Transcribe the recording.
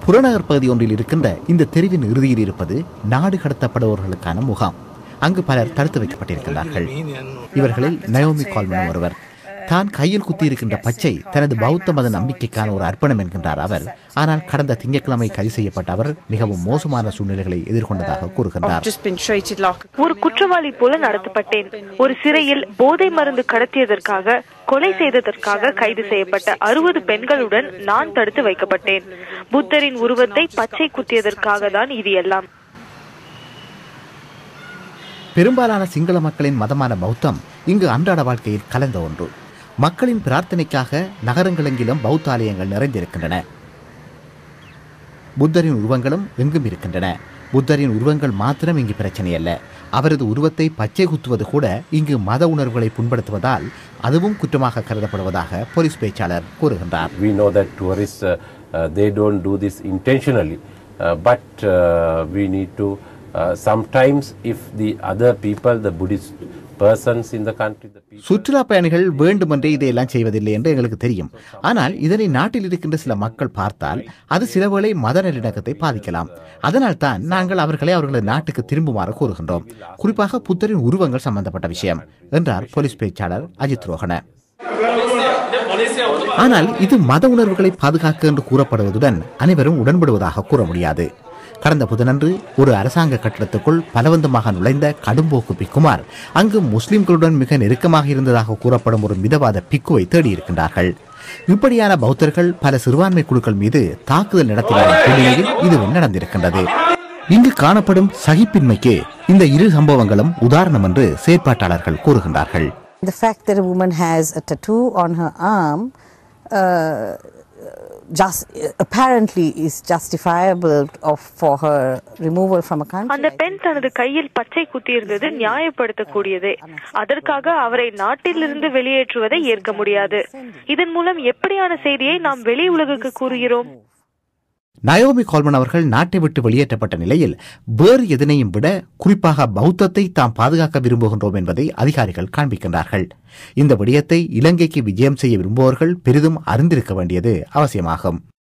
புறநகர் பகுதி ஒன்றில் இருக்கின்ற இந்த தெருவின் இறுதியில் இருப்பது நாடு கடத்தப்படுபவர்களுக்கான முகாம் அங்கு பலர் தடுத்து வைக்கப்பட்டிருக்கிறார்கள் இவர்களில் நயோமி கால்மன் ஒருவர் தான் கையில் குத்தியிருக்கின்ற பச்சை தனது பௌத்த மத நம்பிக்கைக்கான ஒரு அர்ப்பணம் என்கின்றார் அவர் ஆனால் கடந்த திங்கட்கிழமை கைது செய்யப்பட்ட அவர் மிகவும் மோசமான சூழ்நிலைகளை எதிர்கொண்டதாக கூறுகின்றார் I've just been treated like a ஒரு குற்றவாளி போல நடத்தப்பட்டேன் ஒரு சிறையில் போதை மருந்து கடத்தியதற்காக கொலை செய்ததற்காக கைது செய்யப்பட்ட அறுபது பெண்களுடன் நான் தடுத்து வைக்கப்பட்டேன் புத்தரின் உருவத்தை பச்சை குத்தியதற்காக தான் இது எல்லாம் பெரும்பாலான சிங்கள மக்களின் மதமான பௌத்தம் இங்கு அன்றாட வாழ்க்கையில் கலந்த ஒன்று மக்களின் பிரார்த்தனைக்காக நகரங்களெங்கிலும் பௌத்த ஆலயங்கள் நிறைந்திருக்கின்றன புத்தரின் உருவங்களும் எங்கும் இருக்கின்றன புத்தரின் உருவங்கள் மாத்திரம் இங்கு பிரச்சனை அல்ல அவரது உருவத்தை பச்சை குத்துவது கூட இங்கு மத உணர்வுகளை புண்படுத்துவதால் அதுவும் குற்றமாக கருதப்படுவதாக போலீஸ் பேச்சாளர் கூறுகின்றார் We know that tourists, uh, uh, they don't do this intentionally, uh, but uh, we need to, uh, sometimes if the other people, the Buddhist persons in the country, the people, சுற்றுலா பயணிகள் வேண்டுமென்றே இதையெல்லாம் செய்வதில்லை என்று எங்களுக்கு தெரியும் ஆனால் இதனை நாட்டில் இருக்கின்ற சில மக்கள் பார்த்தால் அது சிலவேளை மத நல்லிணக்கத்தை பாதிக்கலாம் அதனால் தான் நாங்கள் அவர்களை அவர்களது நாட்டுக்கு திரும்புமாறு கூறுகின்றோம் குறிப்பாக புத்தரின் உருவங்கள் சம்பந்தப்பட்ட விஷயம் என்றார் போலீஸ் பேச்சாளர் அஜித் ரோஹன ஆனால் இது மத உணர்வுகளை பாதுகாக்க என்று கூறப்படுவதுடன் அனைவரும் உடன்படுவதாக கூற முடியாது கடந்த புதனன்று ஒரு அரசாங்க கட்டடத்துக்குள் பலவந்தமாக நுழைந்த கடும்போக்கு பிக்குமார் அங்கு முஸ்லிம்களுடன் மிக நெருக்கமாக இருந்ததாக கூறப்படும் ஒரு மிதவாத பிக்குவை தேடியிருக்கின்றார்கள் இப்படியான பௌத்தர்கள் பல சிறுபான்மை குழுக்கள் மீது தாக்குதல் நடத்தின பின்னணியில் இதுவும் நடந்திருக்கின்றது இங்கு காணப்படும் சகிப்பின்மைக்கு இந்த இரு சம்பவங்களும் உதாரணம் என்று செயற்பாட்டாளர்கள் கூறுகின்றார்கள் The fact that a woman has a tattoo on her arm uh, just apparently is justifiable of, for her removal from a country. அந்த பெண் தனது கையில் பச்சை குத்தியிருந்தது நியாயப்படுத்தக்கூடியதே அதற்காக அவரை நாட்டிலிருந்து வெளியேற்றுவதை ஏற்க முடியாது இதன் மூலம் எப்படியான செய்தியை நாம் வெளி உலகுக்கு கூறுகிறோம் நயோமி கால்மன் அவர்கள் நாட்டை விட்டு வெளியேற்றப்பட்ட நிலையில் வேறு எதனையும் விட குறிப்பாக பௌத்தத்தை தாம் பாதுகாக்க விரும்புகின்றோம் என்பதை அதிகாரிகள் காண்பிக்கின்றார்கள் இந்த விடயத்தை இலங்கைக்கு விஜயம் செய்ய விரும்புபவர்கள் பெரிதும் அறிந்திருக்க வேண்டியது அவசியமாகும்